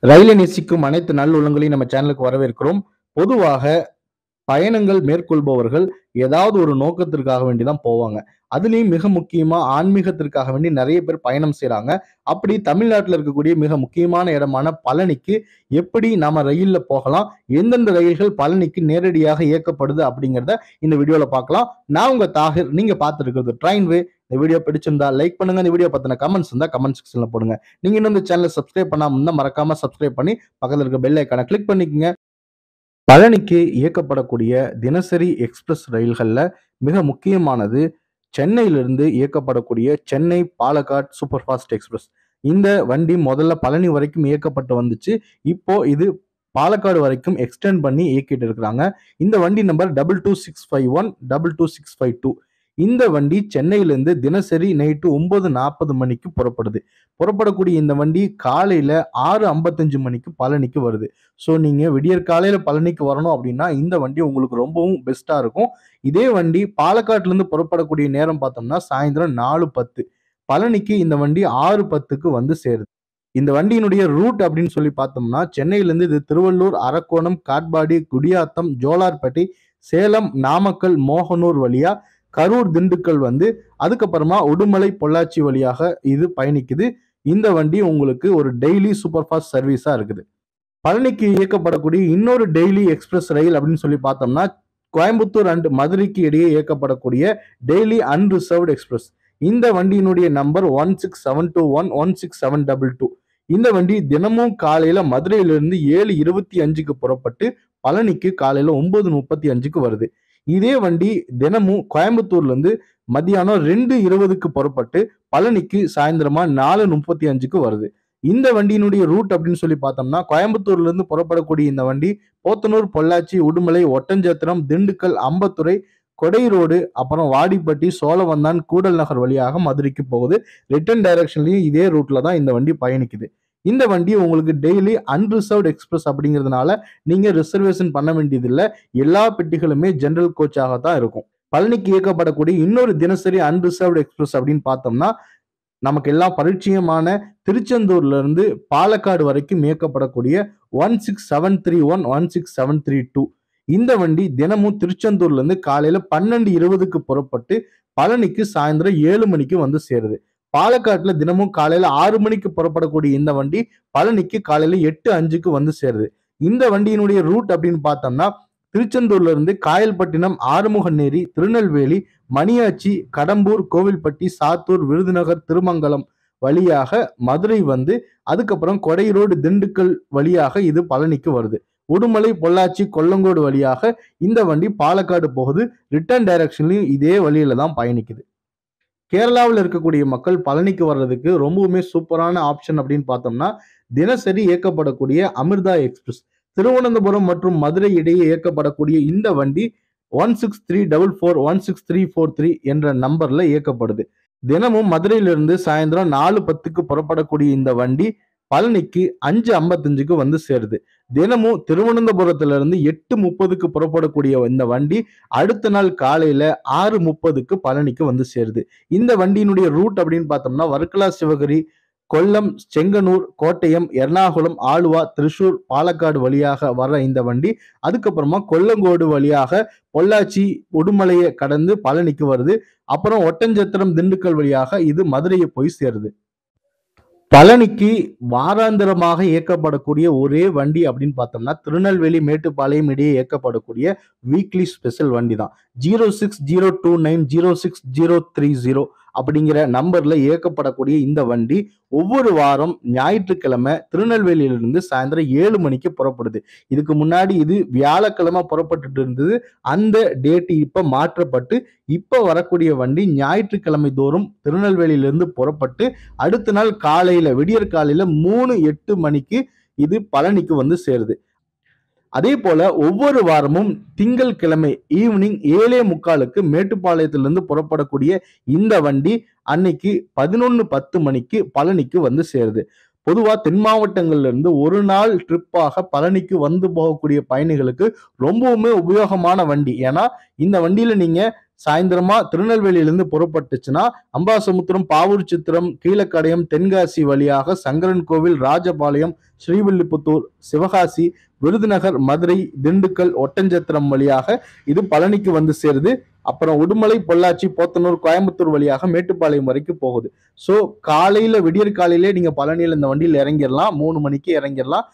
ரயிலை நேசிக்கும் அனைத்து நல்லுள்ளங்களையும் நம்ம சேனலுக்கு வரவேற்கிறோம் பொதுவாக பயணங்கள் மேற்கொள்பவர்கள் ஏதாவது ஒரு நோக்கத்திற்காக வேண்டி தான் போவாங்க அதுலயும் மிக முக்கியமா ஆன்மீகத்திற்காக வேண்டி நிறைய பேர் பயணம் செய்றாங்க அப்படி தமிழ்நாட்டில் இருக்கக்கூடிய மிக முக்கியமான இடமான பழனிக்கு எப்படி நாம ரயில்ல போகலாம் எந்தெந்த ரயில்கள் பழனிக்கு நேரடியாக இயக்கப்படுது அப்படிங்கிறத இந்த வீடியோல பார்க்கலாம் நான் உங்க தாகிர் நீங்க பார்த்துருக்கிறது ட்ரெயின் வே இந்த வீடியோ பிடிச்சிருந்தா லைக் பண்ணுங்க இந்த வீடியோ பத்தின கமெண்ட்ஸ் இருந்தா கமெண்ட் செக்ஷன்ல போடுங்க நீங்க இன்னும் இந்த சேனலை சப்ஸ்கிரைப் பண்ணாம இருந்தா மறக்காம சப்ஸ்கிரைப் பண்ணி பக்கத்துல இருக்க பெல் ஐக்கான கிளிக் பண்ணிக்கங்க பழனிக்கு இயக்கப்படக்கூடிய தினசரி எக்ஸ்பிரஸ் ரயில்கள்ல மிக முக்கியமானது சென்னையிலிருந்து இயக்கப்படக்கூடிய Chennai Palakkad super fast express இந்த வண்டி முதல்ல பழனி வரைக்கும் இயக்கப்பட்டு வந்துச்சு இப்போ இது பாலக்காடு வரைக்கும் எக்ஸ்டெண்ட் பண்ணி இயக்கிட்டு இருக்கிறாங்க இந்த வண்டி number double two six five one double two six five two இந்த வண்டி சென்னையிலேருந்து தினசரி நைட்டு ஒன்பது நாற்பது மணிக்கு புறப்படுது புறப்படக்கூடிய இந்த வண்டி காலையில ஆறு ஐம்பத்தஞ்சு மணிக்கு பழனிக்கு வருது ஸோ நீங்க விடியற் காலையில பழனிக்கு வரணும் அப்படின்னா இந்த வண்டி உங்களுக்கு ரொம்பவும் பெஸ்டா இருக்கும் இதே வண்டி பாலக்காட்டுல இருந்து புறப்படக்கூடிய நேரம் பார்த்தோம்னா சாயந்தரம் நாலு பத்து பழனிக்கு இந்த வண்டி ஆறு பத்துக்கு வந்து சேருது இந்த வண்டியினுடைய ரூட் அப்படின்னு சொல்லி பார்த்தோம்னா சென்னையிலேருந்து இது திருவள்ளூர் அரக்கோணம் காட்பாடி குடியாத்தம் ஜோலார்பேட்டை சேலம் நாமக்கல் மோகனூர் வழியா கரூர் திண்டுக்கல் வந்து அதுக்கப்புறமா உடுமலை பொள்ளாச்சி வழியாக இது பயணிக்குது இந்த வண்டி உங்களுக்கு ஒரு டெய்லி சூப்பர் ஃபாஸ்ட் சர்வீஸா இருக்குது பழனிக்கு இயக்கப்படக்கூடிய இன்னொரு டெய்லி எக்ஸ்பிரஸ் ரயில் அப்படின்னு சொல்லி பார்த்தோம்னா கோயம்புத்தூர் அண்ட் மதுரைக்கு இடையே இயக்கப்படக்கூடிய டெய்லி அன்ரிசர்வ்டு எக்ஸ்பிரஸ் இந்த வண்டியினுடைய number one six seven two one one six seven double two இந்த வண்டி தினமும் காலையில மதுரையிலிருந்து ஏழு இருபத்தி அஞ்சுக்கு புறப்பட்டு பழனிக்கு காலையில ஒன்பது முப்பத்தி அஞ்சுக்கு வருது இதே வண்டி தினமும் கோயம்புத்தூர்ல இருந்து மத்தியானம் ரெண்டு இருபதுக்கு புறப்பட்டு பழனிக்கு சாயந்தரமா நாலு முப்பத்தி அஞ்சுக்கு வருது இந்த வண்டியினுடைய ரூட் அப்படின்னு சொல்லி பார்த்தோம்னா கோயம்புத்தூர்ல இருந்து புறப்படக்கூடிய இந்த வண்டி போத்தனூர் பொள்ளாச்சி உடுமலை ஒட்டஞ்சத்திரம் திண்டுக்கல் அம்பத்துறை கொடை ரோடு அப்புறம் வாடிப்பட்டி சோழவந்தான் கூடல் நகர் வழியாக மதுரைக்கு போகுது ரிட்டர்ன் டைரக்ஷன்லயும் இதே ரூட்ல தான் இந்த வண்டி பயணிக்குது இந்த வண்டி உங்களுக்கு டெய்லி அன்ரிசர்வ்டு எக்ஸ்பிரஸ் அப்படிங்கிறதுனால நீங்க ரிசர்வேஷன் பண்ண வேண்டியதில்லை எல்லா பெட்டிகளுமே ஜெனரல் கோச்சாக தான் இருக்கும் பழனிக்கு இயக்கப்படக்கூடிய இன்னொரு தினசரி அன்ரிசர்வ்டு எக்ஸ்பிரஸ் அப்படின்னு பார்த்தோம்னா நமக்கு எல்லாம் பரிச்சயமான திருச்செந்தூர்ல இருந்து பாலக்காடு வரைக்கும் இயக்கப்படக்கூடிய one six seven three one one six seven three two இந்த வண்டி தினமும் திருச்செந்தூர்ல இருந்து காலையில பன்னெண்டு இருபதுக்கு புறப்பட்டு பழனிக்கு சாயந்தரம் ஏழு மணிக்கு வந்து சேருது பாலக்காட்டுல தினமும் காலையில ஆறு மணிக்கு புறப்படக்கூடிய இந்த வண்டி பழனிக்கு காலையில எட்டு அஞ்சுக்கு வந்து சேருது இந்த வண்டியினுடைய ரூட் அப்படின்னு பார்த்தோம்னா திருச்செந்தூர்ல இருந்து காயல்பட்டினம் ஆறுமுகநேரி திருநெல்வேலி மணியாச்சி கடம்பூர் கோவில்பட்டி சாத்தூர் விருதுநகர் திருமங்கலம் வழியாக மதுரை வந்து அதுக்கப்புறம் கொடை ரோடு திண்டுக்கல் வழியாக இது பழனிக்கு வருது உடுமலை பொள்ளாச்சி கொல்லங்கோடு வழியாக இந்த வண்டி பாலக்காடு போகுது ரிட்டர்ன் டைரக்ஷன்லயும் இதே வழியில தான் பயணிக்குது கேரளாவில் இருக்கக்கூடிய மக்கள் பழனிக்கு வர்றதுக்கு ரொம்பவுமே சூப்பரான ஆப்ஷன் அப்படின்னு பார்த்தோம்னா தினசரி இயக்கப்படக்கூடிய அமிர்தா எக்ஸ்பிரஸ் திருவனந்தபுரம் மற்றும் மதுரை இடையே இயக்கப்படக்கூடிய இந்த வண்டி one six three double four one six three four three என்ற நம்பர்ல இயக்கப்படுது தினமும் மதுரையிலிருந்து சாயந்தரம் நாலு பத்துக்கு புறப்படக்கூடிய இந்த வண்டி பழனிக்கு அஞ்சு ஐம்பத்தஞ்சுக்கு வந்து சேருது தினமும் திருவனந்தபுரத்துல இருந்து எட்டு முப்பதுக்கு புறப்படக்கூடிய இந்த வண்டி அடுத்த நாள் காலையில ஆறு முப்பதுக்கு பழனிக்கு வந்து சேருது இந்த வண்டியினுடைய ரூட் அப்படின்னு பார்த்தோம்னா வர்க்கலா சிவகிரி கொல்லம் செங்கனூர் கோட்டயம் எர்ணாகுளம் ஆலுவா திருச்சூர் பாலக்காடு வழியாக வர இந்த வண்டி அதுக்கப்புறமா கொல்லங்கோடு வழியாக பொள்ளாச்சி உடுமலையை கடந்து பழனிக்கு வருது அப்புறம் ஒட்டஞ்சத்திரம் திண்டுக்கல் வழியாக இது மதுரையை போய் சேருது பழனிக்கு வாராந்திரமாக இயக்கப்படக்கூடிய ஒரே வண்டி அப்படின்னு பார்த்தோம்னா திருநெல்வேலி மேட்டுப்பாளையம் இடையே இயக்கப்படக்கூடிய வீக்லி ஸ்பெஷல் வண்டி தான் zero six zero two nine zero six zero three zero அப்படிங்கிற நம்பர்ல இயக்கப்படக்கூடிய இந்த வண்டி ஒவ்வொரு வாரம் ஞாயிற்றுக்கிழமை திருநெல்வேலியிலிருந்து சாயந்தரம் ஏழு மணிக்கு புறப்படுது இதுக்கு முன்னாடி இது வியாழக்கிழமை புறப்பட்டுட்டு இருந்தது அந்த டேட் இப்ப மாற்றப்பட்டு இப்ப வரக்கூடிய வண்டி ஞாயிற்றுக்கிழமை தோறும் திருநெல்வேலியிலிருந்து புறப்பட்டு அடுத்த நாள் காலையில விடியற் காலையில மூணு எட்டு மணிக்கு இது பழனிக்கு வந்து சேருது அதே போல ஒவ்வொரு வாரமும் திங்கள் கிழமை ஈவினிங் ஏழே முக்காலுக்கு மேட்டுப்பாளையத்திலிருந்து புறப்படக்கூடிய இந்த வண்டி அன்னைக்கு பதினொன்னு பத்து மணிக்கு பழனிக்கு வந்து சேருது பொதுவா தென் மாவட்டங்கள்ல இருந்து ஒரு நாள் ட்ரிப்பாக பழனிக்கு வந்து போகக்கூடிய பயணிகளுக்கு ரொம்பவுமே உபயோகமான வண்டி ஏன்னா இந்த வண்டியில நீங்க சாயந்தரமா திருநெல்வேலியிலிருந்து புறப்பட்டுச்சுன்னா அம்பாசமுத்திரம் பாவூர் சித்திரம் கீழக்கடையம் தென்காசி வழியாக சங்கரன் கோவில் ராஜபாளையம் ஸ்ரீவில்லிபுத்தூர் சிவகாசி விருதுநகர் மதுரை திண்டுக்கல் ஒட்டஞ்சத்திரம் வழியாக இது பழனிக்கு வந்து சேருது அப்புறம் உடுமலை பொள்ளாச்சி போத்தனூர் கோயம்புத்தூர் வழியாக மேட்டுப்பாளையம் வரைக்கும் போகுது ஸோ காலையில விடியற் காலையிலே நீங்க பழனியில இந்த வண்டியில் இறங்கிடலாம் மூணு மணிக்கு இறங்கிடலாம்